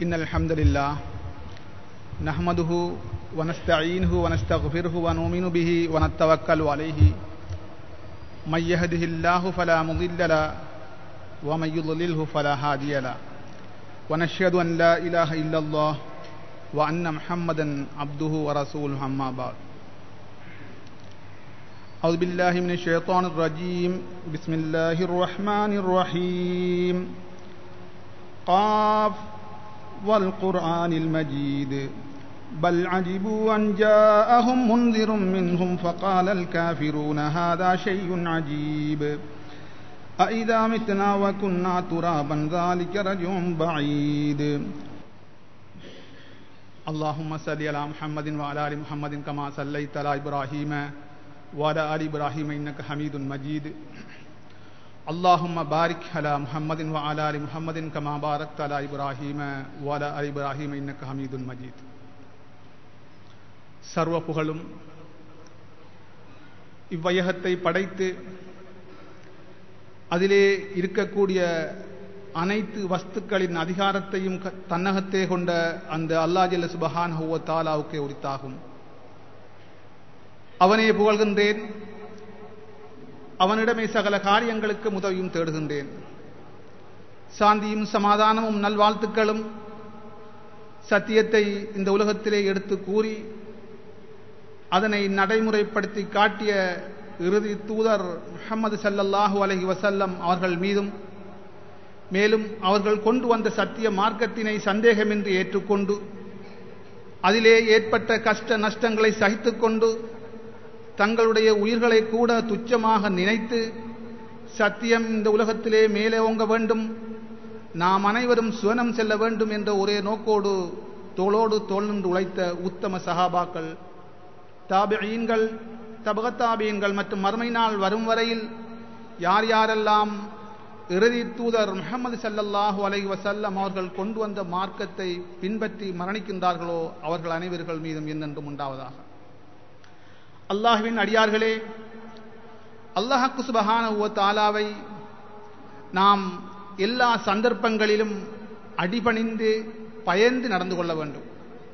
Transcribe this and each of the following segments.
إن الحمد لله نحمده ونستعينه ونستغفره ونؤمن به ونتوكل عليه من يهده الله فلا مضل له ومن يضلله فلا هادي له ونشهد أن لا إله إلا الله وأن محمدا عبده ورسوله أما بعد أعوذ بالله من الشيطان الرجيم بسم الله الرحمن الرحيم قاف والقرآن المجيد بل عجبوا أن جاءهم منذر منهم فقال الكافرون هذا شيء عجيب أإذا متنا وكنا ترابا ذلك رجع بعيد اللهم صل على محمد وعلى آل محمد كما صليت على إبراهيم وعلى آل إبراهيم إنك حميد مجيد اللهم بارك على محمد وعلى آل محمد كما باركت على إبراهيم وعلى آل إبراهيم إنك حميد مجيد சர்வ புகழும் இவ்வையகத்தை படைத்து அதிலே இருக்கக்கூடிய அனைத்து வஸ்துக்களின் அதிகாரத்தையும் தன்னகத்தே கொண்ட அந்த அல்லாஜல்ல சுபஹான் ஹுவ தாலாவுக்கே உரித்தாகும் அவனே புகழ்கின்றேன் அவனிடமே சகல காரியங்களுக்கு உதவியும் தேடுகின்றேன் சாந்தியும் சமாதானமும் நல்வாழ்த்துக்களும் சத்தியத்தை இந்த உலகத்திலே எடுத்து கூறி அதனை நடைமுறைப்படுத்தி காட்டிய இறுதி தூதர் முகமது சல்லல்லாஹு அலஹி வசல்லம் அவர்கள் மீதும் மேலும் அவர்கள் கொண்டு வந்த சத்திய மார்க்கத்தினை சந்தேகமின்றி ஏற்றுக்கொண்டு அதிலே ஏற்பட்ட கஷ்ட நஷ்டங்களை சகித்துக்கொண்டு தங்களுடைய உயிர்களை கூட துச்சமாக நினைத்து சத்தியம் இந்த உலகத்திலே மேலே ஓங்க வேண்டும் நாம் அனைவரும் சுவனம் செல்ல வேண்டும் என்ற ஒரே நோக்கோடு தோளோடு தோல் நின்று உழைத்த உத்தம சகாபாக்கள் தாபியீன்கள் தபகத்தாபியன்கள் மற்றும் மறுமை நாள் வரும் வரையில் யார் யாரெல்லாம் இறுதி தூதர் முகமது சல்லல்லாஹு அலை வசல்லம் அவர்கள் கொண்டு வந்த மார்க்கத்தை பின்பற்றி மரணிக்கின்றார்களோ அவர்கள் அனைவர்கள் மீதும் என்னென்றும் உண்டாவதாக அல்லாஹுவின் அடியார்களே அல்லாஹக்கு சுபஹான தாலாவை நாம் எல்லா சந்தர்ப்பங்களிலும் அடிபணிந்து பயந்து நடந்து கொள்ள வேண்டும்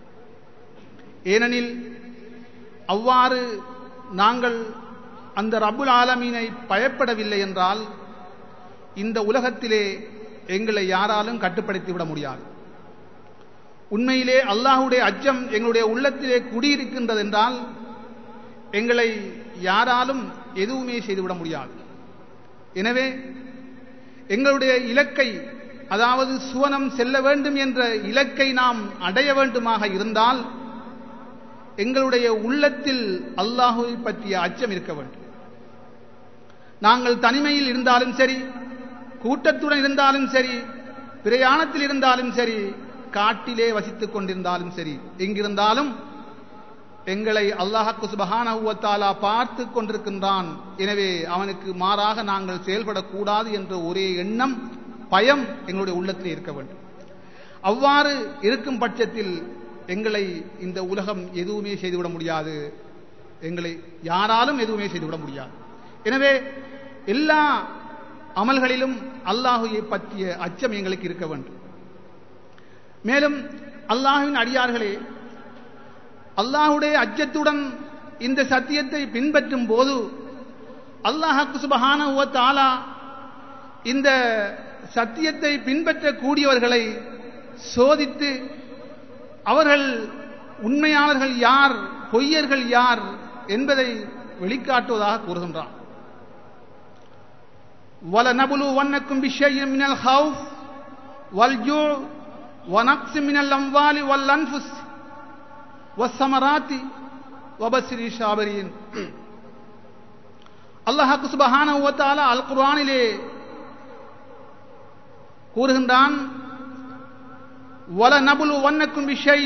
ஏனெனில் அவ்வாறு நாங்கள் அந்த ரபுல் ஆலமீனை பயப்படவில்லை என்றால் இந்த உலகத்திலே எங்களை யாராலும் கட்டுப்படுத்தி விட முடியாது உண்மையிலே அல்லாஹுடைய அச்சம் எங்களுடைய உள்ளத்திலே குடியிருக்கின்றது என்றால் எங்களை யாராலும் எதுவுமே செய்துவிட முடியாது எனவே எங்களுடைய இலக்கை அதாவது சுவனம் செல்ல வேண்டும் என்ற இலக்கை நாம் அடைய வேண்டுமாக இருந்தால் எங்களுடைய உள்ளத்தில் அல்லாஹுவை பற்றிய அச்சம் இருக்க வேண்டும் நாங்கள் தனிமையில் இருந்தாலும் சரி கூட்டத்துடன் இருந்தாலும் சரி பிரயாணத்தில் இருந்தாலும் சரி காட்டிலே வசித்துக் கொண்டிருந்தாலும் சரி எங்கிருந்தாலும் எங்களை அல்லாஹக்கு சுபஹானஹுவத்தாலா பார்த்து கொண்டிருக்கின்றான் எனவே அவனுக்கு மாறாக நாங்கள் செயல்படக்கூடாது என்ற ஒரே எண்ணம் பயம் எங்களுடைய உள்ளத்தில் இருக்க வேண்டும் அவ்வாறு இருக்கும் பட்சத்தில் எங்களை இந்த உலகம் எதுவுமே செய்துவிட முடியாது எங்களை யாராலும் எதுவுமே செய்துவிட முடியாது எனவே எல்லா அமல்களிலும் அல்லாஹுவை பற்றிய அச்சம் எங்களுக்கு இருக்க வேண்டும் மேலும் அல்லாஹுவின் அடியார்களே அல்லாஹுடைய அச்சத்துடன் இந்த சத்தியத்தை பின்பற்றும் போது அல்லாஹாக்கு சுபஹான தாலா இந்த சத்தியத்தை பின்பற்றக்கூடியவர்களை சோதித்து அவர்கள் உண்மையாளர்கள் யார் பொய்யர்கள் யார் என்பதை வெளிக்காட்டுவதாக கூறுகின்றான் وَلَنَبْلُوَنَّكُمْ بِشَيْءٍ مِنَ الْخَوْفِ وَالْجُوعِ وَنَقْصٍ مِنَ الْأَمْوَالِ وَالْأَنْفُسِ وَالثَّمَرَاتِ وَبَشِّرِ الصَّابِرِينَ அல்லாஹ் சுப்ஹானஹு வ தஆலா அல் குர்ஆனிலே கூறுகின்றான் وَلَنَبْلُوَنَّكُمْ بِشَيْءٍ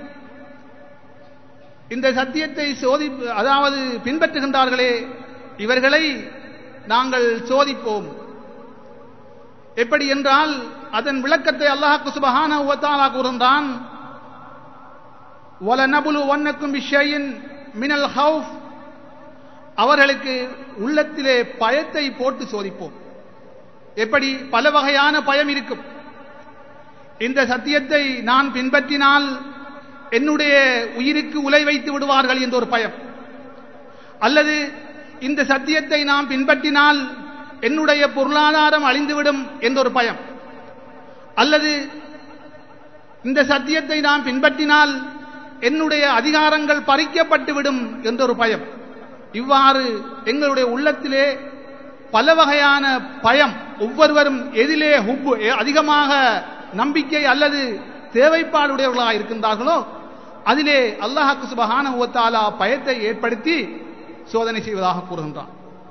இந்த சத்தியத்தை சோதி அதாவது பின்பற்றுகின்றார்களே இவர்களை நாங்கள் சோதிப்போம் எப்படி என்றால் அதன் விளக்கத்தை அல்லாஹ் சுபஹான கூறுகின்றான் மினல் ஹவுஃப் அவர்களுக்கு உள்ளத்திலே பயத்தை போட்டு சோதிப்போம் எப்படி பல வகையான பயம் இருக்கும் இந்த சத்தியத்தை நான் பின்பற்றினால் என்னுடைய உயிருக்கு உலை வைத்து விடுவார்கள் என்ற ஒரு பயம் அல்லது இந்த சத்தியத்தை நாம் பின்பற்றினால் என்னுடைய பொருளாதாரம் அழிந்துவிடும் என்ற ஒரு பயம் அல்லது இந்த சத்தியத்தை நாம் பின்பற்றினால் என்னுடைய அதிகாரங்கள் பறிக்கப்பட்டுவிடும் என்ற ஒரு பயம் இவ்வாறு எங்களுடைய உள்ளத்திலே பல வகையான பயம் ஒவ்வொருவரும் எதிலே ஹுப்பு அதிகமாக நம்பிக்கை அல்லது தேவைப்பாடுடையவர்களாக இருக்கின்றார்களோ அதிலே அல்லாஹாக்கு சுபஹான ஓத்தாலா பயத்தை ஏற்படுத்தி சோதனை செய்வதாக கூறுகின்றான்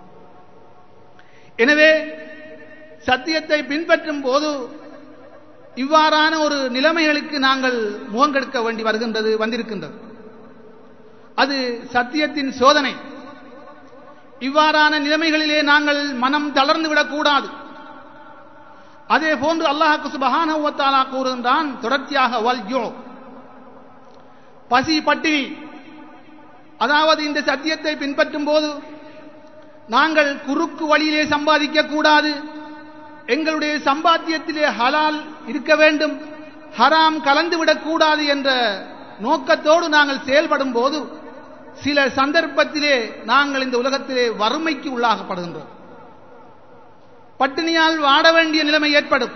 எனவே சத்தியத்தை பின்பற்றும் போது இவ்வாறான ஒரு நிலைமைகளுக்கு நாங்கள் முகங்கெடுக்க வேண்டி வருகின்றது வந்திருக்கின்றது அது சத்தியத்தின் சோதனை இவ்வாறான நிலைமைகளிலே நாங்கள் மனம் தளர்ந்து விடக்கூடாது அதே போன்று அல்லாஹாக்கு சுபஹான கூறுகின்றான் தொடர்ச்சியாக வல்யோ பசி பட்டினி அதாவது இந்த சத்தியத்தை பின்பற்றும் போது நாங்கள் குறுக்கு வழியிலே சம்பாதிக்க கூடாது எங்களுடைய சம்பாத்தியத்திலே ஹலால் இருக்க வேண்டும் ஹராம் கலந்துவிடக் கூடாது என்ற நோக்கத்தோடு நாங்கள் செயல்படும் போது சில சந்தர்ப்பத்திலே நாங்கள் இந்த உலகத்திலே வறுமைக்கு உள்ளாகப்படுகின்றோம் பட்டினியால் வாட வேண்டிய நிலைமை ஏற்படும்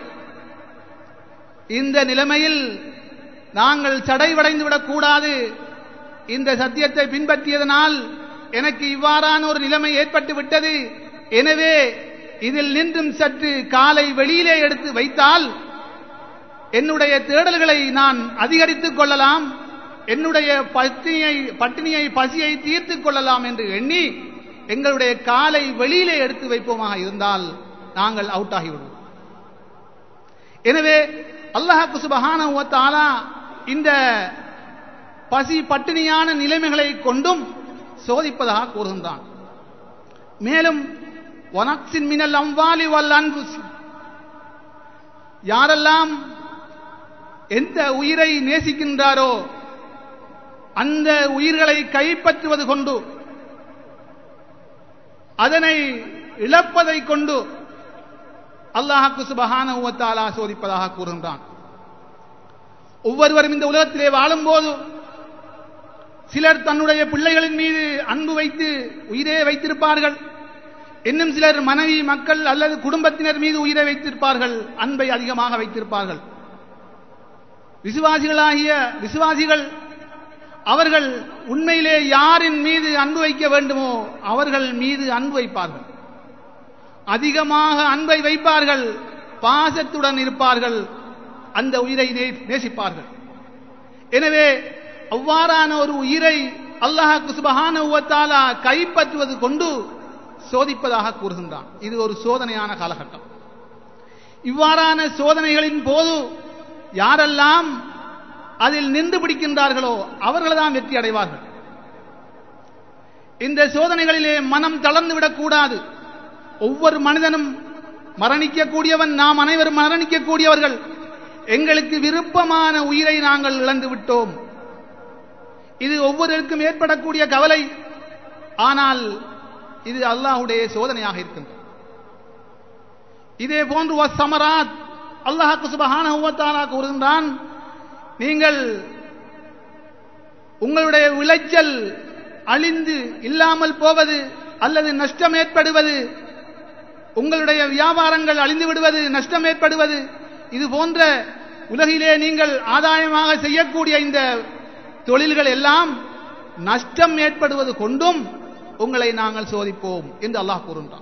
இந்த நிலைமையில் நாங்கள் சடைவடைந்து விடக்கூடாது இந்த சத்தியத்தை பின்பற்றியதனால் எனக்கு இவ்வாறான ஒரு நிலைமை ஏற்பட்டு விட்டது எனவே இதில் நின்றும் சற்று காலை வெளியிலே எடுத்து வைத்தால் என்னுடைய தேடல்களை நான் அதிகரித்துக் கொள்ளலாம் என்னுடைய பட்டினியை பட்டினியை பசியை தீர்த்துக் கொள்ளலாம் என்று எண்ணி எங்களுடைய காலை வெளியிலே எடுத்து வைப்போமாக இருந்தால் நாங்கள் அவுட் ஆகிவிடுவோம் எனவே அல்லாஹாக்கு சுபஹான தாலா இந்த பசி பட்டினியான நிலைமைகளை கொண்டும் சோதிப்பதாக கூறுகின்றான் மேலும் ஒனக்சின் மினல் அம்வாலி வல் அன்புசி யாரெல்லாம் எந்த உயிரை நேசிக்கின்றாரோ அந்த உயிர்களை கைப்பற்றுவது கொண்டு அதனை இழப்பதை கொண்டு அல்லாஹாக்கு சுபஹான உவத்தாலா சோதிப்பதாக கூறுகின்றான் ஒவ்வொருவரும் இந்த உலகத்திலே வாழும்போது சிலர் தன்னுடைய பிள்ளைகளின் மீது அன்பு வைத்து உயிரே வைத்திருப்பார்கள் இன்னும் சிலர் மனைவி மக்கள் அல்லது குடும்பத்தினர் மீது உயிரை வைத்திருப்பார்கள் அன்பை அதிகமாக வைத்திருப்பார்கள் விசுவாசிகளாகிய விசுவாசிகள் அவர்கள் உண்மையிலே யாரின் மீது அன்பு வைக்க வேண்டுமோ அவர்கள் மீது அன்பு வைப்பார்கள் அதிகமாக அன்பை வைப்பார்கள் பாசத்துடன் இருப்பார்கள் அந்த உயிரை நேசிப்பார்கள் எனவே அவ்வாறான ஒரு உயிரை அல்லாஹாக்கு சுபஹான உவத்தாலா கைப்பற்றுவது கொண்டு சோதிப்பதாக கூறுகின்றான் இது ஒரு சோதனையான காலகட்டம் இவ்வாறான சோதனைகளின் போது யாரெல்லாம் அதில் நின்று பிடிக்கின்றார்களோ அவர்கள்தான் வெற்றி அடைவார்கள் இந்த சோதனைகளிலே மனம் தளர்ந்து விடக்கூடாது ஒவ்வொரு மனிதனும் மரணிக்கக்கூடியவன் நாம் அனைவரும் மரணிக்கக்கூடியவர்கள் எங்களுக்கு விருப்பமான உயிரை நாங்கள் இழந்து விட்டோம் இது ஒவ்வொருவருக்கும் ஏற்படக்கூடிய கவலை ஆனால் இது அல்லாஹுடைய சோதனையாக இருக்கின்றது இதே போன்று சமராத் அல்லாஹாக்கு சுபஹான கூறுகின்றான் நீங்கள் உங்களுடைய விளைச்சல் அழிந்து இல்லாமல் போவது அல்லது நஷ்டம் ஏற்படுவது உங்களுடைய வியாபாரங்கள் அழிந்து விடுவது நஷ்டம் ஏற்படுவது இது போன்ற உலகிலே நீங்கள் ஆதாயமாக செய்யக்கூடிய இந்த தொழில்கள் எல்லாம் நஷ்டம் ஏற்படுவது கொண்டும் உங்களை நாங்கள் சோதிப்போம் என்று அல்லாஹ் கூறுகின்றான்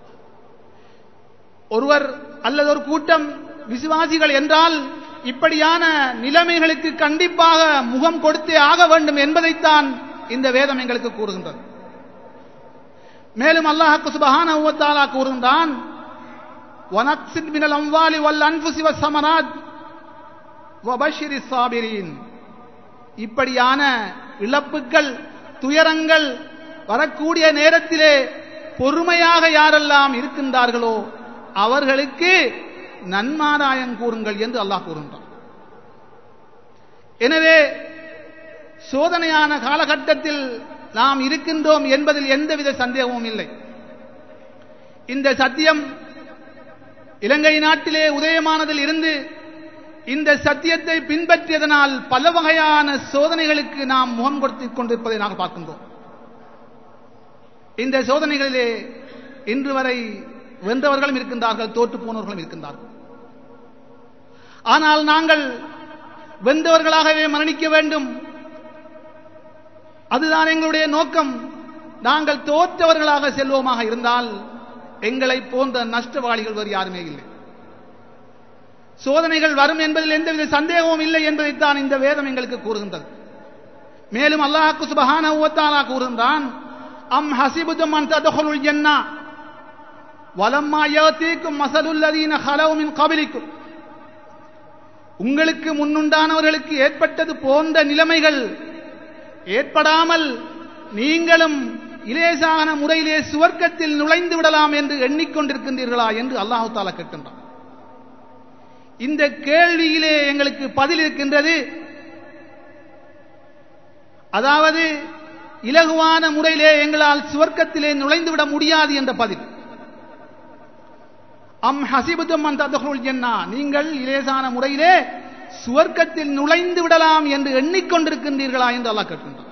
ஒருவர் அல்லது ஒரு கூட்டம் விசுவாசிகள் என்றால் இப்படியான நிலைமைகளுக்கு கண்டிப்பாக முகம் கொடுத்தே ஆக வேண்டும் என்பதைத்தான் இந்த வேதம் எங்களுக்கு கூறுகின்றது மேலும் அல்லாஹாக்கு சுபஹான உவத்தாலா கூறுகின்றான் வனக்சித் மினல் அம்வாலி வல் அன்புசி வசமனாத் வபஷிரி சாபிரீன் இப்படியான இழப்புகள் துயரங்கள் வரக்கூடிய நேரத்திலே பொறுமையாக யாரெல்லாம் இருக்கின்றார்களோ அவர்களுக்கு நன்மாராயம் கூறுங்கள் என்று அல்லாஹ் கூறுகின்றான் எனவே சோதனையான காலகட்டத்தில் நாம் இருக்கின்றோம் என்பதில் எந்தவித சந்தேகமும் இல்லை இந்த சத்தியம் இலங்கை நாட்டிலே உதயமானதில் இருந்து இந்த சத்தியத்தை பின்பற்றியதனால் பல வகையான சோதனைகளுக்கு நாம் முகம் கொடுத்துக் கொண்டிருப்பதை நாங்கள் பார்க்கின்றோம் இந்த சோதனைகளிலே இன்று வரை வென்றவர்களும் இருக்கின்றார்கள் தோற்று போனவர்களும் இருக்கின்றார்கள் ஆனால் நாங்கள் வென்றவர்களாகவே மரணிக்க வேண்டும் அதுதான் எங்களுடைய நோக்கம் நாங்கள் தோற்றவர்களாக செல்வோமாக இருந்தால் எங்களை போன்ற நஷ்டவாளிகள் வேறு யாருமே இல்லை சோதனைகள் வரும் என்பதில் எந்தவித சந்தேகமும் இல்லை என்பதைத்தான் இந்த வேதம் எங்களுக்கு கூறுகின்றது மேலும் அல்லாஹுக்கு சுபஹான ஓத்தாலா கூறுகின்றான் அம் ஹசிபுதும் அன் ததுகுல் ஜன்னா வலம்மா யதீக்கும் மசலுல்லதீன ஹலவு மின் கபிலிக்கும் உங்களுக்கு முன்னுண்டானவர்களுக்கு ஏற்பட்டது போன்ற நிலைமைகள் ஏற்படாமல் நீங்களும் இலேசான முறையிலே சுவர்க்கத்தில் நுழைந்து விடலாம் என்று எண்ணிக்கொண்டிருக்கின்றீர்களா என்று அல்லாஹு தாலா கேட்கின்றான் இந்த கேள்வியிலே எங்களுக்கு பதில் இருக்கின்றது அதாவது இலகுவான முறையிலே எங்களால் சுவர்க்கத்திலே நுழைந்து விட முடியாது என்ற பதில் அம் ஹசிபுதும் அந்த ஜன்னா நீங்கள் இலேசான முறையிலே சுவர்க்கத்தில் நுழைந்து விடலாம் என்று எண்ணிக்கொண்டிருக்கின்றீர்களா என்று அல்லாஹ் கேட்கின்றான்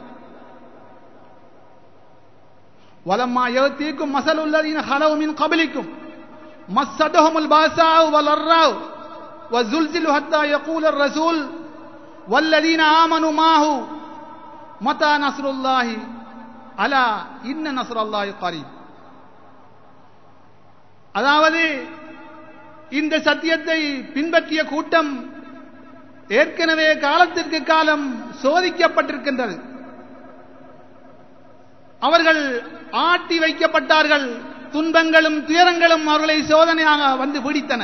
வலம்மா யவத்தீக்கும் மசலுல்லதீன ஹலவு மின் கபலிக்கும் மஸ்ஸதஹுமுல் பாசாவு வலர்ராவ் وزلزلوا حتى يقول الرسول والذين آمنوا معه متى نصر الله ألا إن نصر الله قريب அதாவது இந்த சத்தியத்தை பின்பற்றிய கூட்டம் ஏற்கனவே காலத்திற்கு காலம் சோதிக்கப்பட்டிருக்கின்றது அவர்கள் ஆட்டி வைக்கப்பட்டார்கள் துன்பங்களும் துயரங்களும் அவர்களை சோதனையாக வந்து பிடித்தன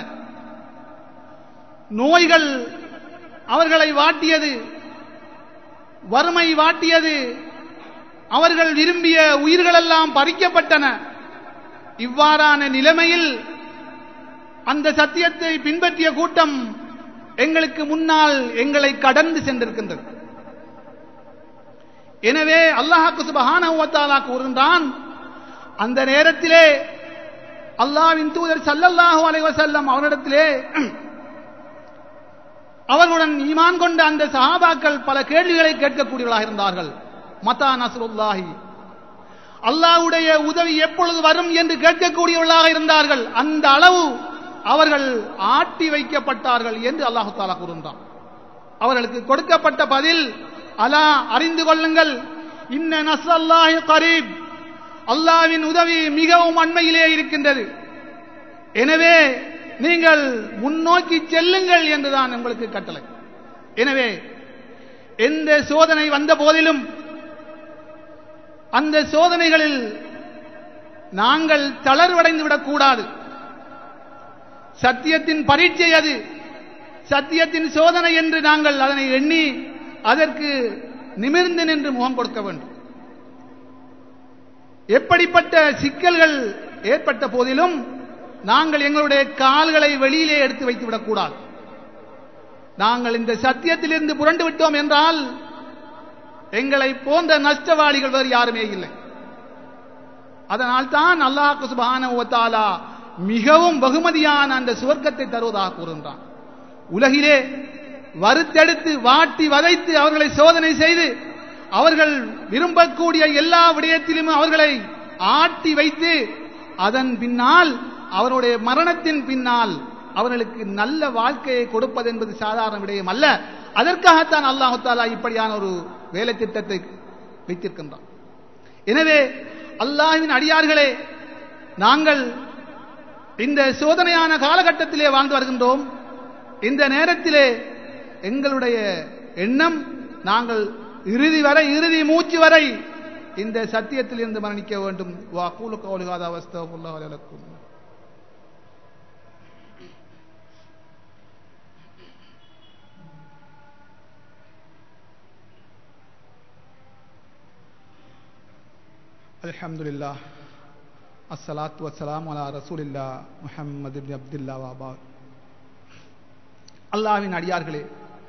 நோய்கள் அவர்களை வாட்டியது வறுமை வாட்டியது அவர்கள் விரும்பிய உயிர்களெல்லாம் பறிக்கப்பட்டன இவ்வாறான நிலைமையில் அந்த சத்தியத்தை பின்பற்றிய கூட்டம் எங்களுக்கு முன்னால் எங்களை கடந்து சென்றிருக்கின்றது எனவே அல்லாஹாக்கு சுபஹானா கூறுகின்றான் அந்த நேரத்திலே அல்லாவின் தூதர் சல்லல்லாஹு அலைவசல்லம் அவரிடத்திலே அவர்களுடன் ஈமான் கொண்ட அந்த சஹாபாக்கள் பல கேள்விகளை கேட்கக்கூடியவர்களாக இருந்தார்கள் மதா நசருல்லாஹி அல்லாஹ்வுடைய உதவி எப்பொழுது வரும் என்று கேட்கக்கூடியவர்களாக இருந்தார்கள் அந்த அளவு அவர்கள் ஆட்டி வைக்கப்பட்டார்கள் என்று அல்லாஹு தாலா கூறுகின்றான் அவர்களுக்கு கொடுக்கப்பட்ட பதில் அலா அறிந்து கொள்ளுங்கள் இன்ன நஸ்ரல்லாஹி கரீப் அல்லாவின் உதவி மிகவும் அண்மையிலே இருக்கின்றது எனவே நீங்கள் முன்னோக்கி செல்லுங்கள் என்றுதான் உங்களுக்கு கட்டளை எனவே எந்த சோதனை வந்த போதிலும் அந்த சோதனைகளில் நாங்கள் தளர்வடைந்து விடக்கூடாது சத்தியத்தின் பரீட்சை அது சத்தியத்தின் சோதனை என்று நாங்கள் அதனை எண்ணி அதற்கு நிமிர்ந்து நின்று முகம் கொடுக்க வேண்டும் எப்படிப்பட்ட சிக்கல்கள் ஏற்பட்ட போதிலும் நாங்கள் எங்களுடைய கால்களை வெளியிலே எடுத்து வைத்து விடக்கூடாது நாங்கள் இந்த சத்தியத்திலிருந்து புரண்டு விட்டோம் என்றால் எங்களை போன்ற நஷ்டவாளிகள் வேறு யாருமே இல்லை அதனால் தான் அல்லாஹ் சுபான ஓத்தாலா மிகவும் பகுமதியான அந்த சுவர்க்கத்தை தருவதாக கூறுகின்றான் உலகிலே வறுத்தெடுத்து வாட்டி வதைத்து அவர்களை சோதனை செய்து அவர்கள் விரும்பக்கூடிய எல்லா விடயத்திலும் அவர்களை ஆட்டி வைத்து அதன் பின்னால் அவருடைய மரணத்தின் பின்னால் அவர்களுக்கு நல்ல வாழ்க்கையை கொடுப்பது என்பது சாதாரண விடயம் அல்ல அதற்காகத்தான் அல்லாஹு தாலா இப்படியான ஒரு வேலை திட்டத்தை வைத்திருக்கின்றான் எனவே அல்லாஹின் அடியார்களே நாங்கள் இந்த சோதனையான காலகட்டத்திலே வாழ்ந்து வருகின்றோம் இந்த நேரத்திலே எங்களுடைய எண்ணம் நாங்கள் இறுதி வரை இறுதி மூச்சு வரை இந்த சத்தியத்தில் இருந்து மரணிக்க வேண்டும் வாக்கூலு கௌலிகாத அவஸ்தகுல்லாஹலக்கும் அல்ஹம்துலில்லா அஸ்ஸலாத்து வஸ்ஸலாம் அலா ரசூலில்லா முஹம்மது இப்னு அப்துல்லா வாபா அல்லாஹ்வின் அடியார்களே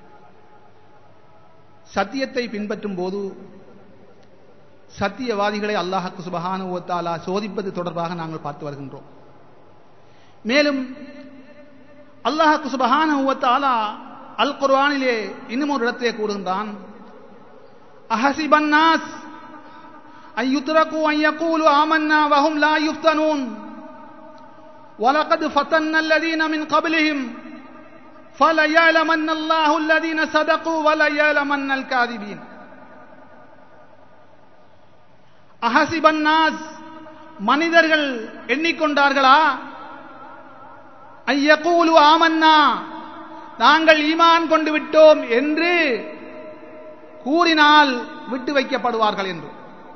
சத்தியத்தை பின்பற்றும் போது சத்தியவாதிகளை அல்லாஹக்கு சுபஹானுவத்தாலா சோதிப்பது தொடர்பாக நாங்கள் பார்த்து வருகின்றோம் மேலும் அல்லாஹக்கு சுபஹானுவத்தாலா அல் குர்ஆனிலே இன்னும் ஒரு இடத்திலே கூறுகின்றான் அஹசிபன்னாஸ் أن يتركوا أن يقولوا آمنا وهم لا يفتنون ولقد فتنا الذين من قبلهم فليعلمن الله الذين صدقوا وليعلمن الكاذبين அஹசிபன்னாஸ் மனிதர்கள் எண்ணிக்கொண்டார்களா ஐயகூலு ஆமன்னா நாங்கள் ஈமான் கொண்டு விட்டோம் என்று கூறினால் விட்டு வைக்கப்படுவார்கள் என்று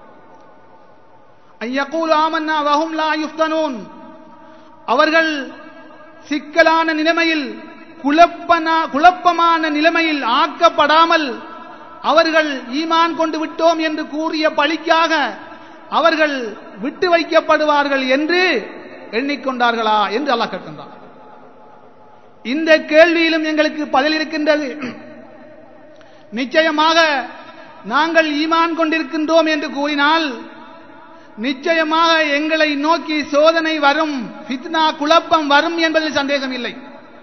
ஐயகூலு ஆமன்னா வஹும் லா யுஃப்தனூன் அவர்கள் சிக்கலான நிலைமையில் குழப்பனா குழப்பமான நிலைமையில் ஆக்கப்படாமல் அவர்கள் ஈமான் கொண்டு விட்டோம் என்று கூறிய பழிக்காக அவர்கள் விட்டு வைக்கப்படுவார்கள் என்று எண்ணிக்கொண்டார்களா என்று அல்லாஹ் கேட்கின்றார் இந்த கேள்வியிலும் எங்களுக்கு பதில் இருக்கின்றது நிச்சயமாக நாங்கள் ஈமான் கொண்டிருக்கின்றோம் என்று கூறினால் நிச்சயமாக எங்களை நோக்கி சோதனை வரும் ஃபித்னா குழப்பம் வரும் என்பதில் சந்தேகம் இல்லை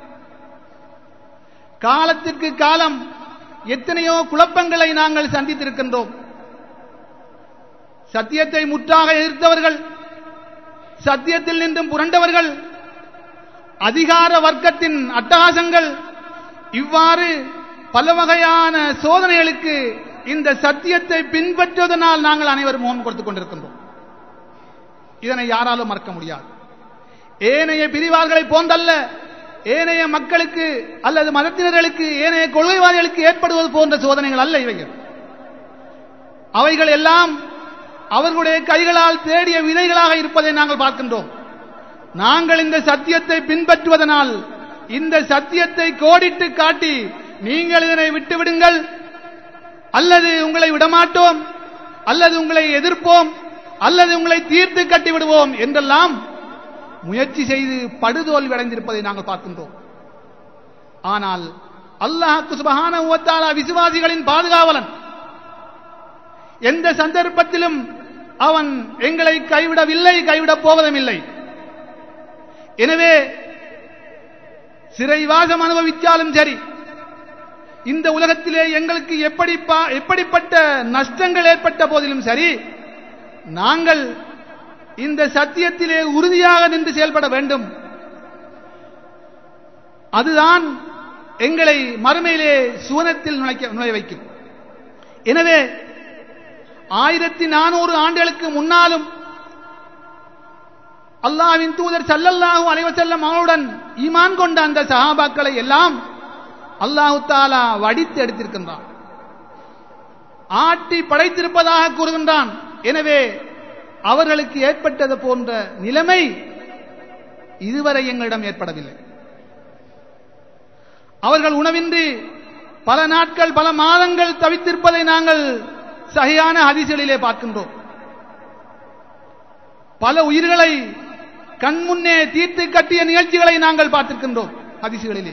காலத்திற்கு காலம் எத்தனையோ குழப்பங்களை நாங்கள் சந்தித்திருக்கின்றோம் சத்தியத்தை முற்றாக எதிர்த்தவர்கள் சத்தியத்தில் நின்றும் புரண்டவர்கள் அதிகார வர்க்கத்தின் அட்டகாசங்கள் இவ்வாறு பல வகையான சோதனைகளுக்கு இந்த சத்தியத்தை பின்பற்றுவதனால் நாங்கள் அனைவரும் முகம் கொடுத்துக் கொண்டிருக்கின்றோம் இதனை யாராலும் மறக்க முடியாது ஏனைய பிரிவார்களை போன்றல்ல ஏனைய மக்களுக்கு அல்லது மதத்தினர்களுக்கு ஏனைய கொள்கைவாதிகளுக்கு ஏற்படுவது போன்ற சோதனைகள் அல்ல இவைகள் அவைகள் எல்லாம் அவர்களுடைய கைகளால் தேடிய விதைகளாக இருப்பதை நாங்கள் பார்க்கின்றோம் நாங்கள் இந்த சத்தியத்தை பின்பற்றுவதனால் இந்த சத்தியத்தை கோடிட்டு காட்டி நீங்கள் இதனை விட்டுவிடுங்கள் அல்லது உங்களை விடமாட்டோம் அல்லது உங்களை எதிர்ப்போம் அல்லது உங்களை தீர்த்து கட்டி விடுவோம் என்றெல்லாம் முயற்சி செய்து படுதோல்வி அடைந்திருப்பதை நாங்கள் பார்க்கின்றோம் ஆனால் அல்லாஹ் சுபஹான விசுவாசிகளின் பாதுகாவலன் எந்த சந்தர்ப்பத்திலும் அவன் எங்களை கைவிடவில்லை கைவிடப் போவதும் இல்லை எனவே சிறைவாசம் அனுபவித்தாலும் சரி இந்த உலகத்திலே எங்களுக்கு எப்படி எப்படிப்பட்ட நஷ்டங்கள் ஏற்பட்ட போதிலும் சரி நாங்கள் இந்த சத்தியத்திலே உறுதியாக நின்று செயல்பட வேண்டும் அதுதான் எங்களை மறுமையிலே சுவனத்தில் நுழைக்க நுழைய வைக்கும் எனவே ஆயிரத்தி நானூறு ஆண்டுகளுக்கு முன்னாலும் அல்லாவின் தூதர் சல்லல்லாஹு அலைவசல்லம் அவனுடன் ஈமான் கொண்ட அந்த சஹாபாக்களை எல்லாம் அல்லாஹு தாலா வடித்து எடுத்திருக்கின்றான் ஆட்டி படைத்திருப்பதாக கூறுகின்றான் எனவே அவர்களுக்கு ஏற்பட்டது போன்ற நிலைமை இதுவரை எங்களிடம் ஏற்படவில்லை அவர்கள் உணவின்றி பல நாட்கள் பல மாதங்கள் தவித்திருப்பதை நாங்கள் சகையான ஹதிசுகளிலே பார்க்கின்றோம் பல உயிர்களை கண்முன்னே தீர்த்து கட்டிய நிகழ்ச்சிகளை நாங்கள் பார்த்திருக்கின்றோம் ஹதிசுகளிலே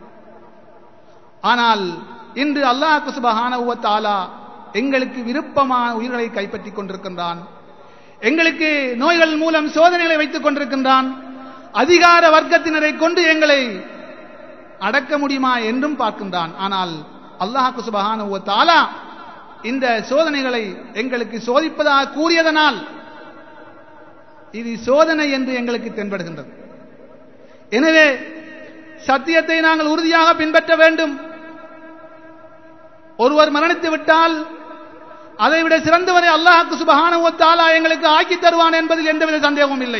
ஆனால் இன்று அல்லாஹ் குசுபஹான தாலா எங்களுக்கு விருப்பமான உயிர்களை கைப்பற்றிக் கொண்டிருக்கின்றான் எங்களுக்கு நோய்கள் மூலம் சோதனைகளை வைத்துக் கொண்டிருக்கின்றான் அதிகார வர்க்கத்தினரை கொண்டு எங்களை அடக்க முடியுமா என்றும் பார்க்கின்றான் ஆனால் அல்லாஹ் குசுபஹான தாலா இந்த சோதனைகளை எங்களுக்கு சோதிப்பதாக கூறியதனால் இது சோதனை என்று எங்களுக்கு தென்படுகின்றது எனவே சத்தியத்தை நாங்கள் உறுதியாக பின்பற்ற வேண்டும் ஒருவர் மரணித்து விட்டால் அதைவிட சிறந்தவரை அல்லாஹுக்கு சுபகான எங்களுக்கு ஆக்கி தருவான் என்பதில் எந்தவித சந்தேகமும் இல்லை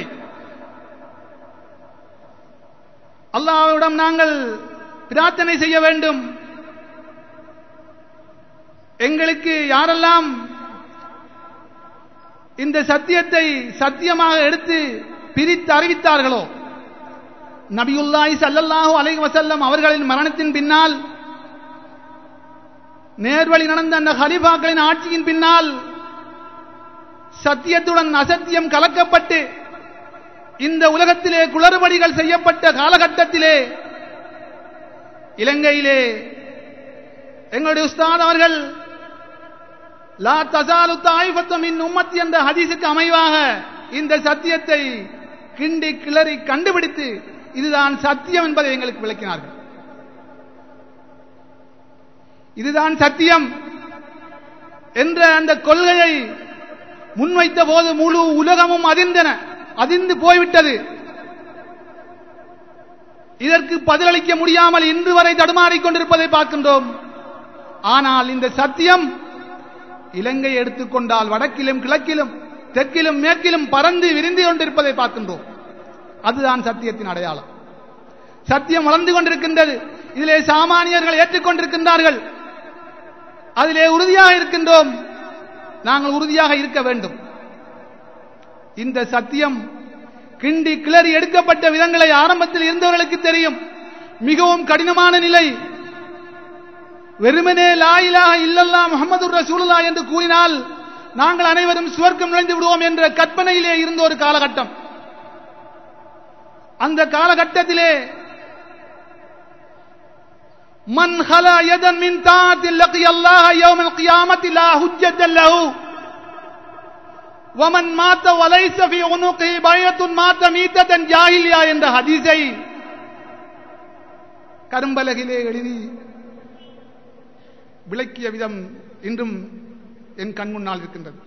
அல்லாஹ்விடம் நாங்கள் பிரார்த்தனை செய்ய வேண்டும் எங்களுக்கு யாரெல்லாம் இந்த சத்தியத்தை சத்தியமாக எடுத்து பிரித்து அறிவித்தார்களோ நபியுல்லாஹி சல்லல்லாஹு அலைஹி வஸல்லம் அவர்களின் மரணத்தின் பின்னால் நேர்வழி நடந்த அந்த ஹலிஃபாக்களின் ஆட்சியின் பின்னால் சத்தியத்துடன் அசத்தியம் கலக்கப்பட்டு இந்த உலகத்திலே குளறுபடிகள் செய்யப்பட்ட காலகட்டத்திலே இலங்கையிலே எங்களுடைய உஸ்தாத் அவர்கள் லா தசாலு தாய்பத்தமின் உம்மத் என்ற ஹதீஸுக்கு அமைவாக இந்த சத்தியத்தை கிண்டி கிளறி கண்டுபிடித்து இதுதான் சத்தியம் என்பதை எங்களுக்கு விளக்கினார்கள் இதுதான் சத்தியம் என்ற அந்த கொள்கையை முன்வைத்த போது முழு உலகமும் அதிர்ந்தன அதிர்ந்து போய்விட்டது இதற்கு பதிலளிக்க முடியாமல் இன்று வரை தடுமாறிக் கொண்டிருப்பதை பார்க்கின்றோம் ஆனால் இந்த சத்தியம் இலங்கை எடுத்துக்கொண்டால் வடக்கிலும் கிழக்கிலும் தெற்கிலும் மேற்கிலும் பறந்து விரிந்து கொண்டிருப்பதை பார்க்கின்றோம் அதுதான் சத்தியத்தின் அடையாளம் சத்தியம் வளர்ந்து கொண்டிருக்கின்றது இதிலே சாமானியர்கள் ஏற்றுக்கொண்டிருக்கின்றார்கள் அதிலே உறுதியாக இருக்கின்றோம் நாங்கள் உறுதியாக இருக்க வேண்டும் இந்த சத்தியம் கிண்டி கிளறி எடுக்கப்பட்ட விதங்களை ஆரம்பத்தில் இருந்தவர்களுக்கு தெரியும் மிகவும் கடினமான நிலை வெறுமனே லாயிலாக இல்லல்லா முகமது ரசூலுல்லா என்று கூறினால் நாங்கள் அனைவரும் சுவர்க்கம் நுழைந்து விடுவோம் என்ற கற்பனையிலே இருந்த ஒரு காலகட்டம் அந்த காலகட்டத்திலே மன் ஹலா யதன் மின் தாத்தில் லقي الله يوم القيامة لا حجة له ومن مات وليس في عنقه بيعة مات ميتة جاهلية என்ற ஹதீஸை கரும்பலகிலே எழுதி விளக்கிய விதம் இன்றும் என் கண் முன்னால் இருக்கின்றது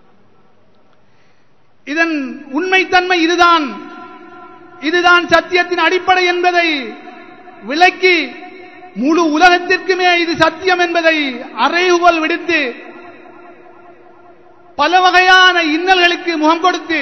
இதன் உண்மைத்தன்மை இதுதான் இதுதான் சத்தியத்தின் அடிப்படை என்பதை விளக்கி முழு உலகத்திற்குமே இது சத்தியம் என்பதை அறைவுகோல் விடுத்து பல வகையான இன்னல்களுக்கு முகம் கொடுத்து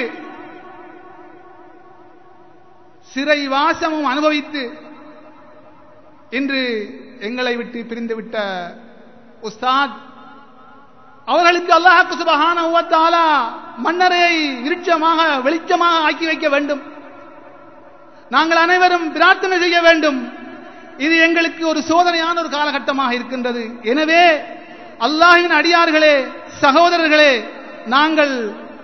சிறை வாசமும் அனுபவித்து இன்று எங்களை விட்டு பிரிந்துவிட்ட உஸ்தாத் அவர்களுக்கு அல்லாஹ் சுபஹான தாலா மன்னரையை இருட்சமாக வெளிச்சமாக ஆக்கி வைக்க வேண்டும் நாங்கள் அனைவரும் பிரார்த்தனை செய்ய வேண்டும் இது எங்களுக்கு ஒரு சோதனையான ஒரு காலகட்டமாக இருக்கின்றது எனவே அல்லாஹின் அடியார்களே சகோதரர்களே நாங்கள்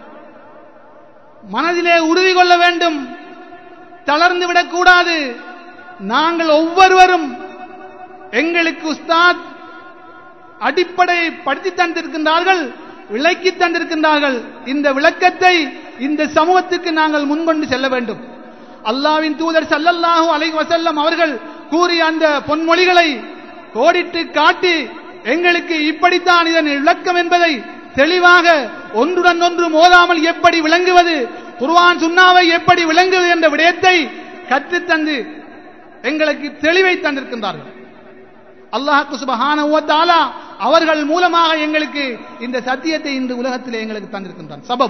மனதிலே உறுதி கொள்ள வேண்டும் தளர்ந்து விடக்கூடாது நாங்கள் ஒவ்வொருவரும் எங்களுக்கு உஸ்தாத் அடிப்படை படுத்தி தந்திருக்கின்றார்கள் விளக்கி தந்திருக்கின்றார்கள் இந்த விளக்கத்தை இந்த சமூகத்துக்கு நாங்கள் முன்கொண்டு செல்ல வேண்டும் அல்லாவின் தூதர் சல்லல்லாஹு அலை வசல்லம் அவர்கள் கூறிய அந்த பொன்மொழிகளை கோடிட்டு காட்டி எங்களுக்கு இப்படித்தான் இதன் விளக்கம் என்பதை தெளிவாக ஒன்றுடன் ஒன்று மோதாமல் எப்படி விளங்குவது குர்வான் சுண்ணாவை எப்படி விளங்குவது என்ற விடயத்தை கற்றுத்தந்து எங்களுக்கு தெளிவை தந்திருக்கின்றார்கள் அல்லாஹு சுபஹான அவர்கள் மூலமாக எங்களுக்கு இந்த சத்தியத்தை இந்த உலகத்திலே எங்களுக்கு தந்திருக்கின்றான் சபம்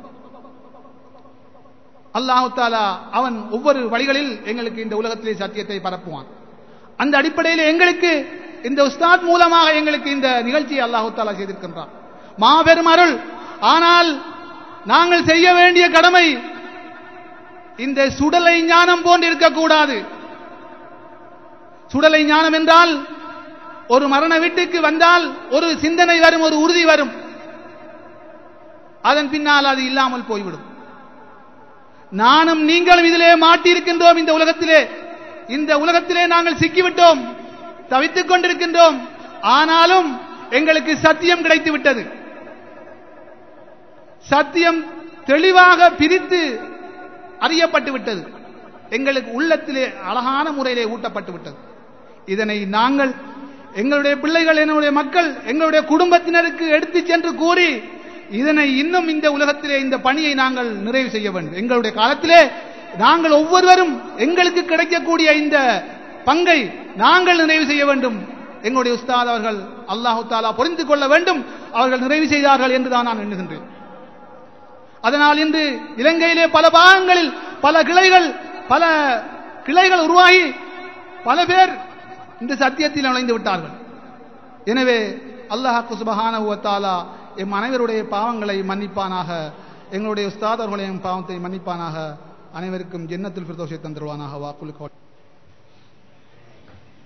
அல்லாஹு தாலா அவன் ஒவ்வொரு வழிகளில் எங்களுக்கு இந்த உலகத்திலே சத்தியத்தை பரப்புவான் அந்த அடிப்படையில் எங்களுக்கு இந்த உஸ்தாத் மூலமாக எங்களுக்கு இந்த நிகழ்ச்சியை அல்லாஹு தாலா செய்திருக்கின்றான் மாபெரும் அருள் ஆனால் நாங்கள் செய்ய வேண்டிய கடமை இந்த சுடலை ஞானம் போன்று இருக்கக்கூடாது சுடலை ஞானம் என்றால் ஒரு மரண வீட்டுக்கு வந்தால் ஒரு சிந்தனை வரும் ஒரு உறுதி வரும் அதன் பின்னால் அது இல்லாமல் போய்விடும் நானும் நீங்களும் இதிலே மாட்டியிருக்கின்றோம் இந்த உலகத்திலே இந்த உலகத்திலே நாங்கள் சிக்கிவிட்டோம் தவித்துக் கொண்டிருக்கின்றோம் ஆனாலும் எங்களுக்கு சத்தியம் கிடைத்து விட்டது சத்தியம் தெளிவாக பிரித்து அறியப்பட்டு விட்டது எங்களுக்கு உள்ளத்திலே அழகான முறையிலே ஊட்டப்பட்டு விட்டது இதனை நாங்கள் எங்களுடைய பிள்ளைகள் என்னுடைய மக்கள் எங்களுடைய குடும்பத்தினருக்கு எடுத்து சென்று கூறி இதனை இன்னும் இந்த உலகத்திலே இந்த பணியை நாங்கள் நிறைவு செய்ய வேண்டும் எங்களுடைய காலத்திலே நாங்கள் ஒவ்வொருவரும் எங்களுக்கு கிடைக்கக்கூடிய இந்த பங்கை நாங்கள் நிறைவு செய்ய வேண்டும் எங்களுடைய உஸ்தாத் அவர்கள் அல்லாஹு தாலா புரிந்து கொள்ள வேண்டும் அவர்கள் நிறைவு செய்தார்கள் என்றுதான் நான் எண்ணுகின்றேன் அதனால் இன்று இலங்கையிலே பல பாகங்களில் பல கிளைகள் பல கிளைகள் உருவாகி பல பேர் இந்த சத்தியத்தில் நுழைந்து விட்டார்கள் எனவே அல்லாஹ் சுபஹான தாலா எம் அனைவருடைய பாவங்களை மன்னிப்பானாக எங்களுடைய உஸ்தாதர்களையும் பாவத்தை மன்னிப்பானாக அனைவருக்கும் ஜென்னத்தில் பிரதோஷத்தை தந்துருவானாக வாக்குலுக்கு